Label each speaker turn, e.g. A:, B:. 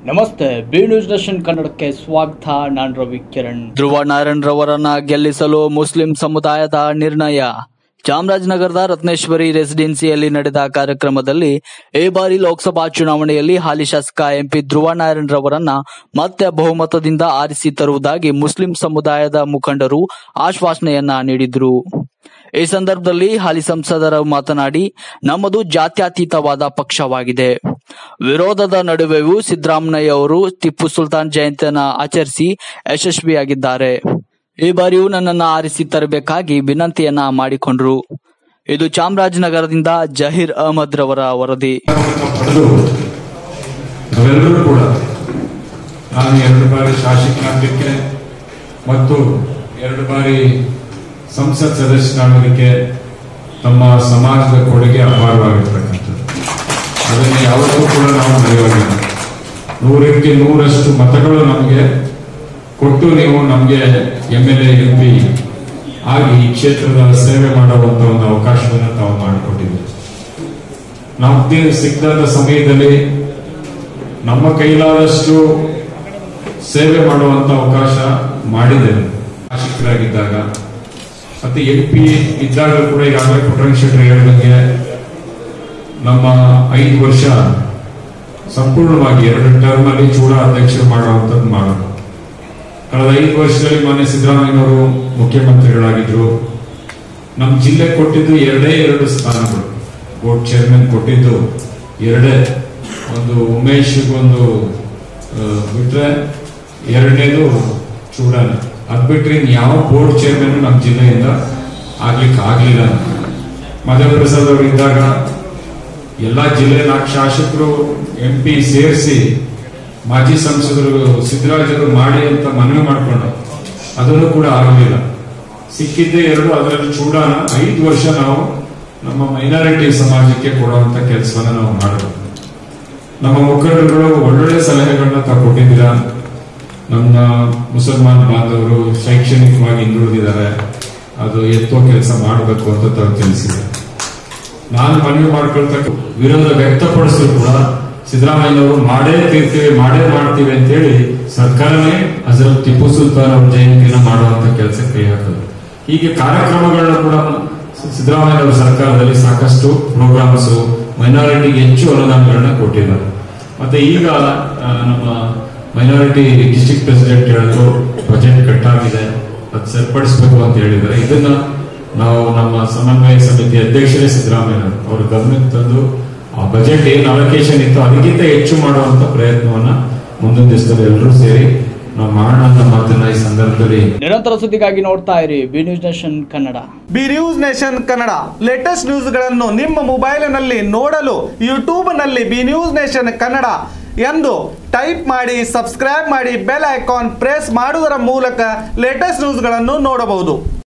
A: ನಮಸ್ತೆ B news nation ಕನ್ನಡಕ್ಕೆ ಸ್ವಾಗತ ನಾನು ರವಿ ಕಿರಣ್
B: ಧ್ರುವ ನಾರಾಯಣ್ ರವರನ್ನ ಗೆಲ್ಲಿಸಲು ಮುಸ್ಲಿಂ ಸಮುದಾಯದ ನಿರ್ಣಯ ಚಾಮರಾಜನಗರದ ರತ್ನೇಶ್ವರಿ ರೆಸಿಡೆನ್ಸಿಯಲ್ಲಿ ನಡೆದ ಕಾರ್ಯಕ್ರಮದಲ್ಲಿ ಈ ಬಾರಿ ಲೋಕಸಭಾ ಚುನಾವಣೆಯಲ್ಲಿ ಹಾಲಿ ಶಾಸಕ ಎಂಪಿ ಧ್ರುವ ನಾರಾಯಣ್ ರವರನ್ನ ಮತ್ತೆ ಬಹುಮತದಿಂದ ಆರಿಸಿ ತರುವುದಾಗಿ ಮುಸ್ಲಿಂ ಸಮುದಾಯದ ಮುಖಂಡರು ಆಶ್ವಾಸನೆಯನ್ನ ನೀಡಿದ್ರು ಈ ಸಂದರ್ಭದಲ್ಲಿ ಹಾಲಿ ಸಂಸದರು ಮಾತನಾಡಿ ನಮ್ಮದು ಜಾತ್ಯತೀತವಾದ ಪಕ್ಷವಾಗಿದೆ ವಿರೋಧದ ನಡುವೆಯೂ ಸಿದ್ದರಾಮಯ್ಯ ಅವರು ಟಿಪ್ಪು ಸುಲ್ತಾನ್ ಜಯಂತಿಯನ್ನ ಆಚರಿಸಿ ಯಶಸ್ವಿಯಾಗಿದ್ದಾರೆ ಈ ಬಾರಿಯೂ ನನ್ನನ್ನ ಆರಿಸಿ ತರಬೇಕಾಗಿ ವಿನಂತಿಯನ್ನ ಮಾಡಿಕೊಂಡ್ರು ಇದು ಚಾಮರಾಜನಗರದಿಂದ ಜಹೀರ್ ಅಹಮದ್ ರವರ ವರದಿ
C: ಪಡೆದು ನಾವೆಲ್ಲರೂ ಕೂಡ ನಾನು ಎರಡು ಬಾರಿ ಶಾಸಕನಾಗಲಿಕ್ಕೆ ಮತ್ತು ಎರಡು ಬಾರಿ ಸಂಸತ್ ಸದಸ್ಯನಾಗಲಿಕ್ಕೆ ತಮ್ಮ ಸಮಾಜದ ಕೊಡುಗೆ ಅಪಾರವಾಗಿರ್ತಕ್ಕಂಥದ್ದು ಅದನ್ನು ಯಾವತ್ತೂ ಕೂಡ ನಾವು ಮರೆಯೋದಿಲ್ಲ ನೂರಕ್ಕೆ ನೂರಷ್ಟು ಮತಗಳು ನಮಗೆ ಕೊಟ್ಟು ನೀವು ನಮಗೆ M L A M P ಆಗಿ ಈ ಕ್ಷೇತ್ರದ ಸೇವೆ ಮಾಡುವಂತ ಒಂದು ಅವಕಾಶವನ್ನು ತಾವು ಮಾಡಿಕೊಟ್ಟಿದ್ದೀರಿ ನಮಗೆ ಸಿಕ್ಕಾದ ಸಮಯದಲ್ಲಿ ನಮ್ಮ ಕೈಲಾದಷ್ಟು ಸೇವೆ ಮಾಡುವಂತ ಅವಕಾಶ ಮಾಡಿದ್ದೇವೆ ಶಾಸಕರಾಗಿದ್ದಾಗ ಮತ್ತೆ ಎಂ ಪಿ ಇದ್ದಾಗ ಕೂಡ ಈಗಾಗಲೇ ಪುಟ್ಟರಂಗ ಶೆಟ್ಟರ್ ಹೇಳಿದಂಗೆ ನಮ್ಮ ಐದು ವರ್ಷ ಸಂಪೂರ್ಣವಾಗಿ ಎರಡು ಟರ್ಮ್ ಅಲ್ಲಿ ಚೂಡ ಅಧ್ಯಕ್ಷರು ಮಾಡುವಂತದ್ದು ಮಾಡೋದು ಕಳೆದ ಐದು ವರ್ಷದಲ್ಲಿ ಮಾನ್ಯ ಸಿದ್ದರಾಮಯ್ಯನವರು ಮುಖ್ಯಮಂತ್ರಿಗಳಾಗಿದ್ರು ನಮ್ಮ ಜಿಲ್ಲೆ ಕೊಟ್ಟಿದ್ದು ಎರಡೇ ಎರಡು ಸ್ಥಾನಗಳು ಬೋರ್ಡ್ ಚೇರ್ಮನ್ ಕೊಟ್ಟಿದ್ದು ಎರಡೇ ಒಂದು ಉಮೇಶ್ ಒಂದು ಬಿಟ್ರೆ ಎರಡನೇದು ಚೂಡಾನೆ ಅದ್ ಬಿಟ್ರೆ ಇನ್ ಯಾವ ಬೋರ್ಡ್ ಚೇರ್ಮನ್ ನಮ್ಮ ಜಿಲ್ಲೆಯಿಂದ ಆಗ್ಲಿಕ್ಕೆ ಆಗ್ಲಿಲ್ಲ ಮಧ್ಯಪ್ರಸಾದ್ ಅವರು ಇದ್ದಾಗ ಎಲ್ಲಾ ಜಿಲ್ಲೆ ನಾಲ್ಕು ಶಾಸಕರು ಎಂ ಪಿ ಸೇರಿಸಿ ಮಾಜಿ ಸಂಸದರು ಸಿದ್ದರಾಜರು ಮಾಡಿ ಅಂತ ಮನವಿ ಮಾಡ್ಕೊಂಡು ಅದನ್ನು ಕೂಡ ಆಗಲಿಲ್ಲ ಸಿಕ್ಕಿದ್ದೇ ಎರಡು ಅದರಲ್ಲಿ ಚೂಡಾನ ಐದು ವರ್ಷ ನಾವು ನಮ್ಮ ಮೈನಾರಿಟಿ ಸಮಾಜಕ್ಕೆ ಕೊಡುವಂತ ಕೆಲಸವನ್ನ ನಾವು ಮಾಡಬೇಕು ನಮ್ಮ ಮುಖಂಡರುಗಳು ಒಳ್ಳೊಳ್ಳೆ ಸಲಹೆಗಳನ್ನ ತಾವು ಕೊಟ್ಟಿದ್ದೀರಾ ನಮ್ಮ ಮುಸಲ್ಮಾನ್ ಬಾಂಧವರು ಶೈಕ್ಷಣಿಕವಾಗಿ ಹಿಂದುಳಿದಿದ್ದಾರೆ ಅದು ಎತ್ತುವ ಕೆಲಸ ಮಾಡಬೇಕು ಅಂತ ತಾವು ತಿಳಿಸಿದ್ದಾರೆ ನಾನು ಮನವಿ ಮಾಡ್ಕೊಳ್ತಕ್ಕ ವಿರೋಧ ವ್ಯಕ್ತಪಡಿಸಿದ್ರು ಕೂಡ ಸಿದ್ದರಾಮಯ್ಯನವರು ಮಾಡೇ ತೀರ್ತೀವಿ ಮಾಡೇ ಮಾಡ್ತೀವಿ ಅಂತೇಳಿ ಸರ್ಕಾರನೇ ಹಜರತ್ ಟಿಪ್ಪು ಸುಲ್ತಾನ್ ಅವ್ರ ಜಯಂತಿನ ಮಾಡುವಂತ ಕೆಲಸ ಕೈ ಹಾಕೋದು ಹೀಗೆ ಕಾರ್ಯಕ್ರಮಗಳನ್ನ ಕೂಡ ಸಿದ್ದರಾಮಯ್ಯ ಸರ್ಕಾರದಲ್ಲಿ ಸಾಕಷ್ಟು ಪ್ರೋಗ್ರಾಮ್ಸ್ ಮೈನಾರಿಟಿಗೆ ಹೆಚ್ಚು ಅನುದಾನಗಳನ್ನ ಕೊಟ್ಟಿದ್ದಾರೆ ಮತ್ತೆ ಈಗ ಆ, ನಮ್ಮ ಮೈನಾರಿಟಿ ಡಿಸ್ಟ್ರಿಕ್ಟ್ ಪ್ರೆಸಿಡೆಂಟ್ ಹೇಳಿದ್ರು ಬಜೆಟ್ ಕಟ್ಟಾಗಿದೆ ಅದು ಸರಿಪಡಿಸಬೇಕು ಅಂತ ಹೇಳಿದ್ದಾರೆ ಇದನ್ನ ನಾವು ನಮ್ಮ ಸಮನ್ವಯ ಸಮಿತಿ ಅಧ್ಯಕ್ಷರೇ ಸಿದ್ದರಾಮಯ್ಯ ಅವರ ಗಮನಕ್ಕೆ ತಂದು ಆ ಬಜೆಟ್ ಏನು ಅಲೋಕೇಶನ್ ಇತ್ತು ಅದಕ್ಕಿಂತ ಹೆಚ್ಚು ಮಾಡುವಂತ ಪ್ರಯತ್ನವನ್ನ ಮುಂದಿನ ದಿವಸದಲ್ಲಿ ಎಲ್ಲರೂ ಸೇರಿ ನಾವು ಮಾಡೋಣ ಅನ್ನೋ ಮಾತನ್ನ ಈ ಸಂದರ್ಭದಲ್ಲಿ
A: ನಿರಂತರ ಸುದ್ದಿಗಾಗಿ ನೋಡ್ತಾ ಇರಿ B news nation Kannada
D: B news nation Kannada latest ನ್ಯೂಸ್ಗಳನ್ನು ನಿಮ್ಮ ಮೊಬೈಲಿನಲ್ಲಿ ನೋಡಲು ಯೂಟ್ಯೂಬ್ನಲ್ಲಿ ಬಿ ನ್ಯೂಸ್ ನೇಷನ್ ಕನ್ನಡ ಎಂದು ಟೈಪ್ ಮಾಡಿ ಸಬ್ಸ್ಕ್ರೈಬ್ ಮಾಡಿ ಬೆಲ್ ಐಕಾನ್ ಪ್ರೆಸ್ ಮಾಡುವುದರ ಮೂಲಕ ಲೇಟೆಸ್ಟ್ ನ್ಯೂಸ್ಗಳನ್ನು ನೋಡಬಹುದು